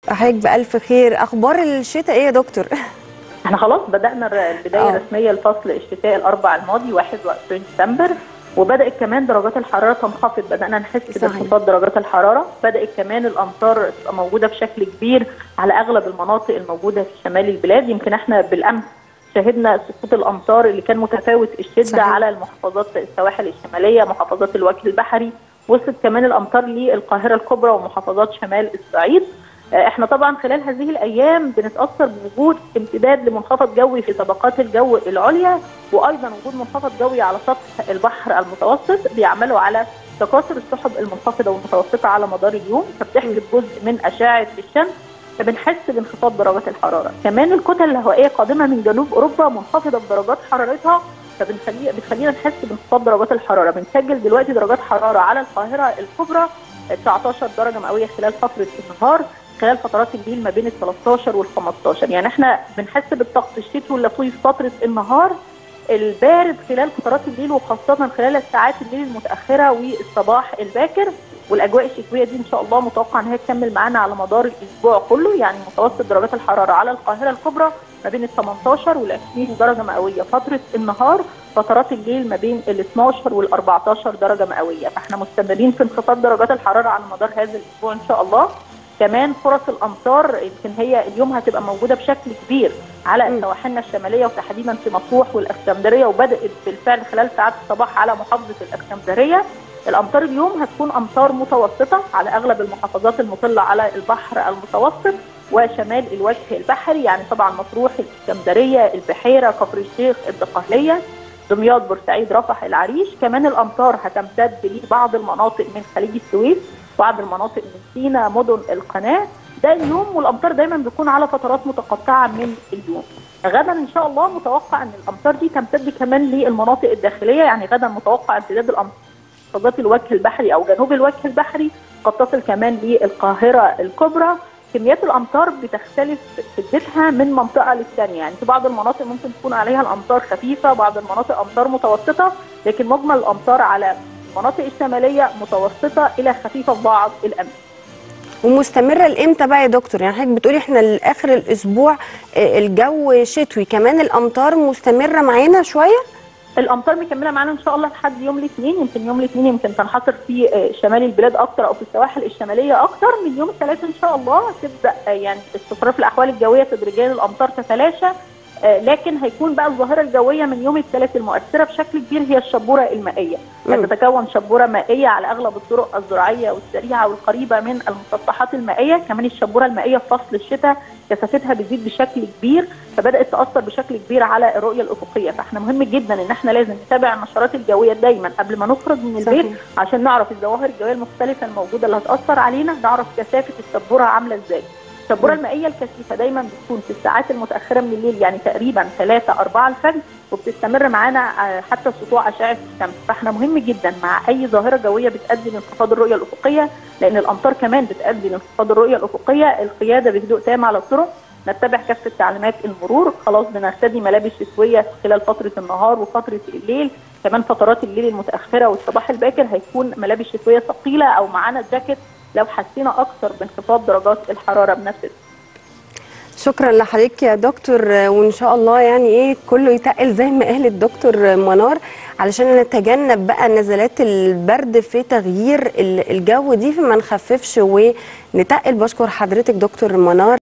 حضرتك بألف خير أخبار الشتاء إيه يا دكتور؟ احنا خلاص بدأنا البداية آه. الرسمية لفصل الشتاء الأربع الماضي 21 ديسمبر وبدأت كمان درجات الحرارة تنخفض بدأنا نحس صحيح. بانخفاض درجات الحرارة بدأت كمان الأمطار تبقى موجودة بشكل كبير على أغلب المناطق الموجودة في شمال البلاد يمكن احنا بالأمس شهدنا سقوط الأمطار اللي كان متفاوت الشدة صحيح. على المحافظات السواحل الشمالية محافظات الوجه البحري وصلت كمان الأمطار للقاهرة الكبرى ومحافظات شمال الصعيد آه، احنا طبعا خلال هذه الايام بنتاثر بوجود امتداد لمنخفض جوي في طبقات الجو العليا وايضا وجود منخفض جوي على سطح البحر المتوسط بيعملوا على تكاثر السحب المنخفضه والمتوسطه على مدار اليوم فبتحجب جزء من اشعه الشمس فبنحس بانخفاض درجات الحراره كمان الكتل الهوائيه قادمه من جنوب اوروبا منخفضه بدرجات حرارتها فبنخلي بتخلينا نحس بانخفاض درجات الحراره بنسجل دلوقتي درجات حراره على القاهره الكبرى 19 درجه مئويه خلال فتره النهار خلال فترات الليل ما بين ال 13 وال 15 يعني احنا بنحس بالطقس الشتوي اللطيف فتره النهار البارد خلال فترات الليل وخاصه خلال ساعات الليل المتاخره والصباح الباكر والاجواء الشتويه دي ان شاء الله متوقع ان هي تكمل معانا على مدار الاسبوع كله يعني متوسط درجات الحراره على القاهره الكبرى ما بين ال 18 وال 20 درجه مئويه فتره النهار فترات الليل ما بين ال 12 وال 14 درجه مئويه فاحنا مستمرين في انخفاض درجات الحراره على مدار هذا الاسبوع ان شاء الله كمان فرص الامطار يمكن هي اليوم هتبقى موجوده بشكل كبير على مم. سواحلنا الشماليه وتحديدا في مطروح والاسكندريه وبدات بالفعل خلال ساعات الصباح على محافظه الاسكندريه الامطار اليوم هتكون امطار متوسطه على اغلب المحافظات المطله على البحر المتوسط وشمال الوجه البحري يعني طبعا مطروح الاسكندريه البحيره كفر الشيخ الدقهليه دمياط بورسعيد رفح العريش كمان الامطار هتمتد لبعض المناطق من خليج السويس بعض المناطق من سيناء مدن القناه ده اليوم والامطار دايما بيكون على فترات متقطعه من اليوم غدا ان شاء الله متوقع ان الامطار دي تمتد كمان للمناطق الداخليه يعني غدا متوقع امتداد الامطار محافظات الوجه البحري او جنوب الوجه البحري قد تصل كمان للقاهره الكبرى كميات الامطار بتختلف شدتها من منطقه للثانيه يعني في بعض المناطق ممكن تكون عليها الامطار خفيفه بعض المناطق امطار متوسطه لكن مجمل الامطار على المناطق الشماليه متوسطه الى خفيفه في بعض الاماكن ومستمرة لإمتى بقى يا دكتور؟ يعني حضرتك بتقولي إحنا لآخر الأسبوع آه، الجو شتوي كمان الأمطار مستمرة معانا شوية؟ الامطار مكمله معانا ان شاء الله لحد يوم الاثنين يمكن يوم الاثنين يمكن تنحصر في آه، شمال البلاد اكتر او في السواحل الشماليه اكتر من يوم الثلاث ان شاء الله تبدا آه، يعني استقرار في الاحوال الجويه تدريجيا الامطار تتلاشى آه، لكن هيكون بقى الظاهره الجويه من يوم الثلاث المؤثره بشكل كبير هي الشبوره المائيه مم. هتتكون شبوره مائيه على اغلب الطرق الزراعيه والسريعه والقريبه من المسطحات المائيه كمان الشبوره المائيه في فصل الشتاء كثافتها بتزيد بشكل كبير فبدات تاثر بشكل كبير على الرؤيه الافقيه فاحنا مهم جدا ان احنا لازم نتابع النشرات الجويه دايما قبل ما نخرج من البيت صحيح. عشان نعرف الظواهر الجويه المختلفه الموجوده اللي هتاثر علينا نعرف كثافه الشبوره عامله ازاي الشبوره مم. المائيه الكثيفه دايما بتكون في الساعات المتاخره من الليل يعني تقريبا 3 4 الفجر وبتستمر معانا آه، حتى سطوع اشعه الشمس فاحنا مهم جدا مع اي ظاهره جويه بتؤدي لانخفاض الرؤيه الافقيه لان الامطار كمان بتؤدي لانخفاض الرؤيه الافقيه القياده بهدوء تام على الطرق نتبع كافه تعليمات المرور خلاص بنرتدي ملابس شتويه خلال فتره النهار وفتره الليل كمان فترات الليل المتاخره والصباح الباكر هيكون ملابس شتويه ثقيله او معانا جاكيت لو حسينا اكثر بانخفاض درجات الحراره بنفس شكرا لحضرتك يا دكتور آه، وإن شاء الله يعني إيه كله يتقل زي ما قال الدكتور منار علشان نتجنب بقى نزلات البرد في تغيير ال- الجو دي فما نخففش ونتقل بشكر حضرتك دكتور منار